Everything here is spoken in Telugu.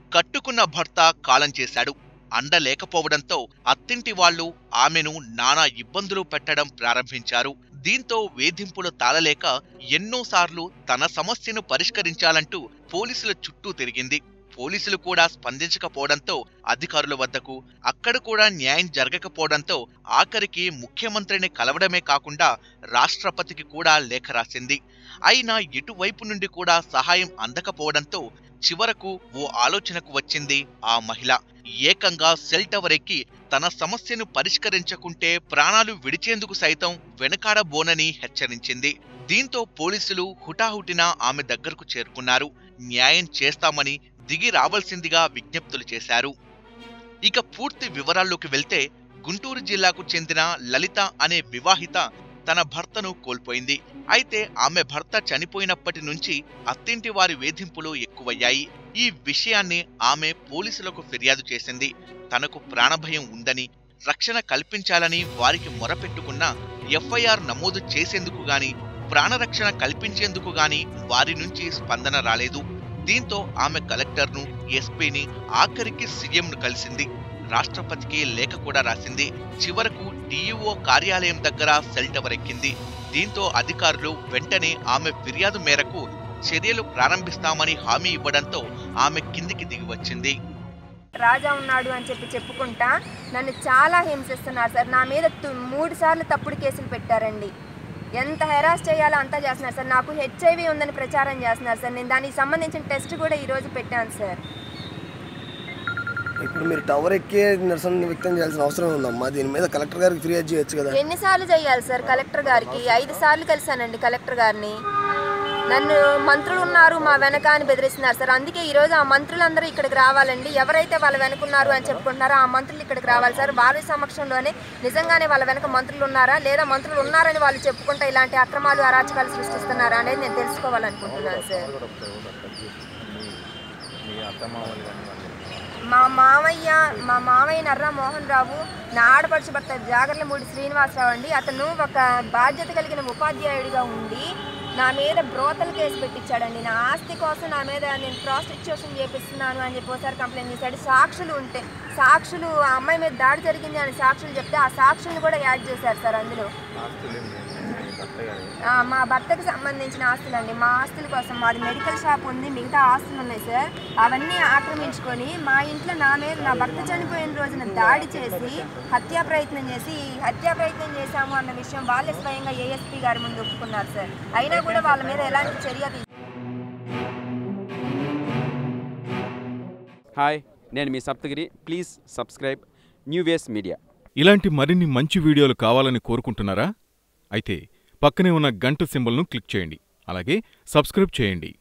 కట్టుకున్న భర్త కాలం చేశాడు అండ లేకపోవడంతో అత్తింటి వాళ్ళు ఆమెను నానా ఇబ్బందులు పెట్టడం ప్రారంభించారు దీంతో వేధింపులు తాళలేక ఎన్నోసార్లు తన సమస్యను పరిష్కరించాలంటూ పోలీసుల చుట్టూ తిరిగింది పోలీసులు కూడా స్పందించకపోవడంతో అధికారుల వద్దకు అక్కడ కూడా న్యాయం జరగకపోవడంతో ఆఖరికి ముఖ్యమంత్రిని కలవడమే కాకుండా రాష్ట్రపతికి కూడా లేఖ రాసింది అయినా ఇటువైపు నుండి కూడా సహాయం అందకపోవడంతో చివరకు ఓ ఆలోచనకు వచ్చింది ఆ మహిళ ఏకంగా సెల్ టవర్ ఎక్కి తన సమస్యను పరిష్కరించకుంటే ప్రాణాలు విడిచేందుకు సైతం వెనకాడబోనని హెచ్చరించింది దీంతో పోలీసులు హుటాహుటిన ఆమె దగ్గరకు చేరుకున్నారు న్యాయం చేస్తామని దిగి రావాల్సిందిగా విజ్ఞప్తులు చేశారు ఇక పూర్తి వివరాల్లోకి వెళ్తే గుంటూరు జిల్లాకు చెందిన లలిత అనే వివాహిత తన భర్తను కోల్పోయింది అయితే ఆమె భర్త చనిపోయినప్పటి నుంచి అత్తింటి వారి వేధింపులు ఎక్కువయ్యాయి ఈ విషయాన్ని ఆమె పోలీసులకు ఫిర్యాదు చేసింది తనకు ప్రాణభయం ఉందని రక్షణ కల్పించాలని వారికి మొరపెట్టుకున్నా ఎఫ్ఐఆర్ నమోదు చేసేందుకు గాని ప్రాణరక్షణ కల్పించేందుకు గాని వారి నుంచి స్పందన రాలేదు దీంతో ఆమె కలెక్టర్ను ఎస్పీని ఆఖరికి సీఎంను కలిసింది రాష్ట్రపతికి లేఖ కూడా రాసింది చివరకు డీఈఓ కార్యాలయం దగ్గర సెల్ టవర్ ఎక్కింది దీంతో అధికారులు వెంటనే ఆమె ఫిర్యాదు మేరకు చర్యలు ప్రారంభిస్తామని హామీ ఇవ్వడంతో ఆమె కిందికి దిగి వచ్చింది రాజా ఉన్నాడు అని చెప్పి చెప్పుకుంటా నన్ను చాలా హింసిస్తున్నారు సార్ నా మీద తు- మూడు సార్లు తప్పుడు కేసులు పెట్టారండి ఎంత హెరాస్ చేయాలో అంతా చేస్తున్నారు సార్ నాకు హెచ్ఐవి ఉందని ప్రచారం చేస్తున్నారు సార్ నేను దానికి సంబంధించిన టెస్ట్ కూడా ఈరోజు పెట్టాను సార్ ఇప్పుడు మీరు టవర్ ఎక్కే నిరసన వ్యక్తం చేయాల్సిన అవసరం ఉందమ్మా దీని మీద కలెక్టర్ గారికి ఫిర్యాదు చేయొచ్చు కదా ఎన్నిసార్లు చేయాలి సార్ కలెక్టర్ గారికి ఐదు సార్లు కలిశానండి కలెక్టర్ గారిని నన్ను మంత్రులు ఉన్నారు మా వెనక అని బెదిరిస్తున్నారు సార్ అందుకే ఈ రోజు ఆ మంత్రులందరూ ఇక్కడికి రావాలండి ఎవరైతే వాళ్ళ వెనక ఉన్నారు అని చెప్పుకుంటున్నారో ఆ మంత్రులు ఇక్కడికి రావాలి సార్ వారి సమక్షంలోనే నిజంగానే వాళ్ళ వెనక మంత్రులు ఉన్నారా లేదా మంత్రులు ఉన్నారని వాళ్ళు చెప్పుకుంటా ఇలాంటి అక్రమాలు అరాచకాలు సృష్టిస్తున్నారా అనేది నేను తెలుసుకోవాలనుకుంటున్నాను సార్ మా మామయ్య మా మామయ్య నర్రా మోహన్ రావు నా ఆడపడుచు భర్త జాగర్లమూడి శ్రీనివాసరావు అండి అతను ఒక బాధ్యత కలిగిన ఉపాధ్యాయుడిగా ఉండి నా మీద బ్రోతల్ కేసు పెట్టించాడండి నా ఆస్తి కోసం నా మీద నేను ప్రాస్టిట్యూషన్ చేపిస్తున్నాను అని చెప్పి ఒకసారి కంప్లైంట్ చేశాడు సాక్షులు ఉంటే సాక్షులు ఆ అమ్మాయి మీద దాడి జరిగింది అని సాక్షులు చెప్తే ఆ సాక్షులను కూడా యాడ్ చేశారు సార్ అందులో ఆ, మా భర్తకు సంబంధించిన ఆస్తులు అండి మా ఆస్తుల కోసం మాది మెడికల్ షాప్ ఉంది మిగతా ఆస్తులు ఉన్నాయి సార్ అవన్నీ ఆక్రమించుకొని మా ఇంట్లో నా మీద నా భర్త చనిపోయిన రోజున దాడి చేసి హత్యా ప్రయత్నం చేసి ఈ హత్యా ప్రయత్నం చేశాము అన్న విషయం వాళ్ళే స్వయంగా ఏఎస్పీ గారి ముందు ఒప్పుకున్నారు సార్ అయినా కూడా వాళ్ళ మీద ఎలాంటి చర్య తీ- హాయ్ నేను మీ Saptagiri please subscribe New Ways Media ఇలాంటి మరిన్ని మంచి వీడియోలు కావాలని కోరుకుంటున్నారా అయితే పక్కనే ఉన్న గంట సింబల్ను క్లిక్ చేయండి అలాగే సబ్స్క్రైబ్ చేయండి